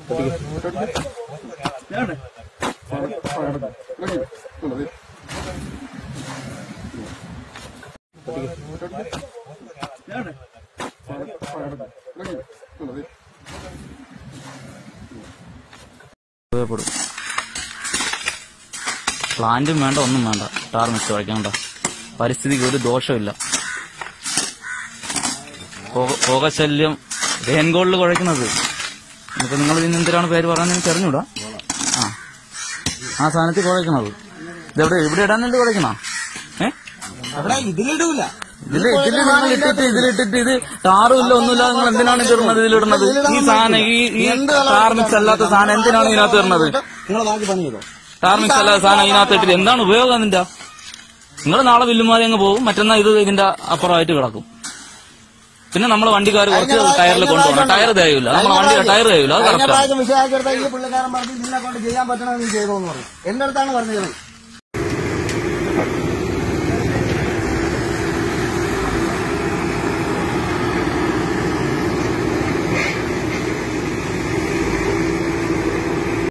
ഉപയോഗപ്പെടും പ്ലാന്റും വേണ്ട ഒന്നും വേണ്ട ടാർ മിക്സ് കുഴക്കണ്ട പരിസ്ഥിതിക്ക് ഒരു ദോഷമില്ല പുക- പുകശല്യം റെയിൻകോളിൽ കുഴക്കുന്നത് നമുക്ക് നിങ്ങൾ ഇതിന് എന്തിനാണ് പേര് പറയുന്നത് എനിക്ക് അറിഞ്ഞൂടാ ആ ആ സാധനത്തിൽ കുഴക്കുന്നത് ഇതെവിടെ ഇവിടെ ഇടാനല്ലേ കുഴക്കണ ഏ അവിടെ ഇതിലിടൂല ഇതില് ഇതില് നിങ്ങൾ ഇട്ടിട്ട് ഇതിലിട്ടിട്ട് ഇത് ടാറും ഇല്ല ഒന്നുമില്ല നിങ്ങൾ എന്തിനാണ് ഇത് ഇടുന്നത് ഇതിലിടുന്നത് ഈ സാധനം ഈ ഈ ടാർ മിക്സ് അല്ലാത്ത സാധനം എന്തിനാണ് ഇതിനകത്ത് ഇടുന്നത് നിങ്ങൾ ബാക്കി പണി ചെയ്തോ ടാർ മിക്സ് അല്ലാത്ത സാധനം ഇതിനകത്ത് ഇട്ടിട്ട് എന്താണ് ഉപയോഗം അതിന്റെ നിങ്ങൾ നാളെ വില്ലുമാരി അങ്ങ് പോകും മറ്റന്നാ ഇത് ഇതിന്റെ അപ്പുറമായിട്ട് കിടക്കും പിന്നെ നമ്മൾ വണ്ടിക്കാർ കുറച്ച് ടയറിൽ കൊണ്ടുപോകണം ടയർ തേയൂല നമ്മളെ വണ്ടിയുടെ ടയർ തേയൂല അത് കഴിഞ്ഞ കറക്റ്റാണ് പ്രാവശ്യം വിഷയാക്കി എടുത്ത ഈ പുള്ളിക്കാരൻ പറഞ്ഞു നിന്നെ കൊണ്ട് ചെയ്യാൻ പറ്റണം നീ ചെയ്തോന്ന് പറഞ്ഞു എന്റെ അടുത്താണ് പറഞ്ഞത്